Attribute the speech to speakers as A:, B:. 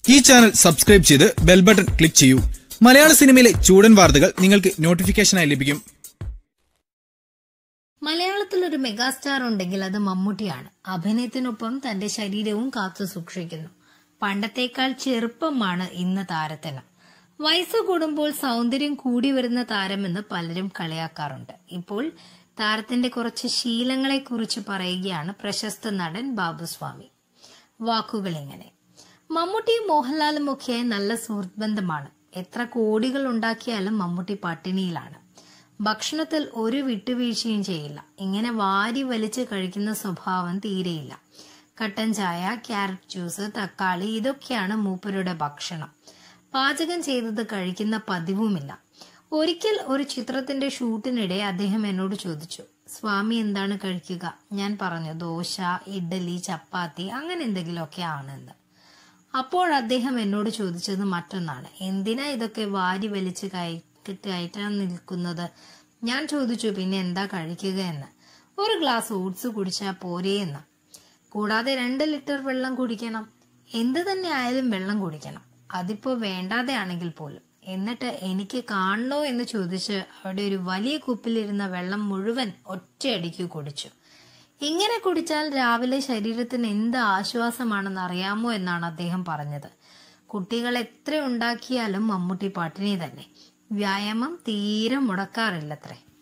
A: ഈ channel subscribe ചെയ്ത് bell button click ചെയ്യൂ മലയാള സിനിമയിലെ ചൂടൻ വാർത്തകൾ നിങ്ങൾക്ക് നോട്ടിഫിക്കേഷനായി ലഭിക്കും
B: മലയാളത്തിൽ ഒരു മെഗാസ്റ്റാർ ഉണ്ടെങ്കിൽ അത് മമ്മൂട്ടിയാണ് അഭിനയത്തിനൊപ്പം തന്റെ ശരീരവും കാത്തു സൂക്ഷിക്കുന്നു പണ്ടത്തേക്കാൾ ചെറുപ്പമാണ് ഇന്ന് താരത്തിന് വയസ്സ് കൂടുമ്പോൾ സൗന്ദര്യം കൂടി വരുന്ന താരമെന്ന് പലരും കളിയാക്കാറുണ്ട് ഇപ്പോൾ താരത്തിന്റെ കുറച്ച് ശീലങ്ങളെക്കുറിച്ച് പറയുകയാണ് പ്രശസ്ത നടൻ ബാബുസ്വാമി വാക്കുകൾ ഇങ്ങനെ മമ്മൂട്ടിയും മോഹൻലാലും ഒക്കെ നല്ല സുഹൃത്ത് ബന്ധമാണ് എത്ര കോടികൾ ഉണ്ടാക്കിയാലും മമ്മൂട്ടി പട്ടിണിയിലാണ് ഭക്ഷണത്തിൽ ഒരു വിട്ടുവീഴ്ചയും ചെയ്യില്ല ഇങ്ങനെ വാരി വലിച്ച് കഴിക്കുന്ന സ്വഭാവം തീരെയില്ല കട്ടൻ ചായ ക്യാരറ്റ് ജ്യൂസ് തക്കാളി ഇതൊക്കെയാണ് മൂപ്പരുടെ ഭക്ഷണം പാചകം ചെയ്തത് കഴിക്കുന്ന പതിവുമില്ല ഒരിക്കൽ ഒരു ചിത്രത്തിന്റെ ഷൂട്ടിനിടെ അദ്ദേഹം എന്നോട് ചോദിച്ചു സ്വാമി എന്താണ് കഴിക്കുക ഞാൻ പറഞ്ഞു ദോശ ഇഡ്ഡലി ചപ്പാത്തി അങ്ങനെ എന്തെങ്കിലുമൊക്കെ ആണെന്ന് അപ്പോൾ അദ്ദേഹം എന്നോട് ചോദിച്ചത് മറ്റൊന്നാണ് എന്തിനാ ഇതൊക്കെ വാരി വലിച്ച് കയറ്റി കയറ്റാൻ നിൽക്കുന്നത് ഞാൻ ചോദിച്ചു പിന്നെ എന്താ കഴിക്കുക എന്ന് ഒരു ഗ്ലാസ് ഓട്സ് കുടിച്ചാൽ പോരേ എന്ന് കൂടാതെ രണ്ട് ലിറ്റർ വെള്ളം കുടിക്കണം എന്ത് തന്നെ ആയാലും വെള്ളം കുടിക്കണം അതിപ്പോ വേണ്ടാതെ ആണെങ്കിൽ പോലും എന്നിട്ട് എനിക്ക് കാണണോ എന്ന് ചോദിച്ച് അവിടെ ഒരു വലിയ കുപ്പിലിരുന്ന വെള്ളം മുഴുവൻ ഒറ്റയടിക്ക് കുടിച്ചു ഇങ്ങനെ കുടിച്ചാൽ രാവിലെ ശരീരത്തിന് എന്ത് ആശ്വാസമാണെന്ന് അറിയാമോ എന്നാണ് അദ്ദേഹം പറഞ്ഞത് കുട്ടികൾ എത്ര ഉണ്ടാക്കിയാലും മമ്മൂട്ടി പട്ടിണി തന്നെ വ്യായാമം തീരെ മുടക്കാറില്ലത്രേ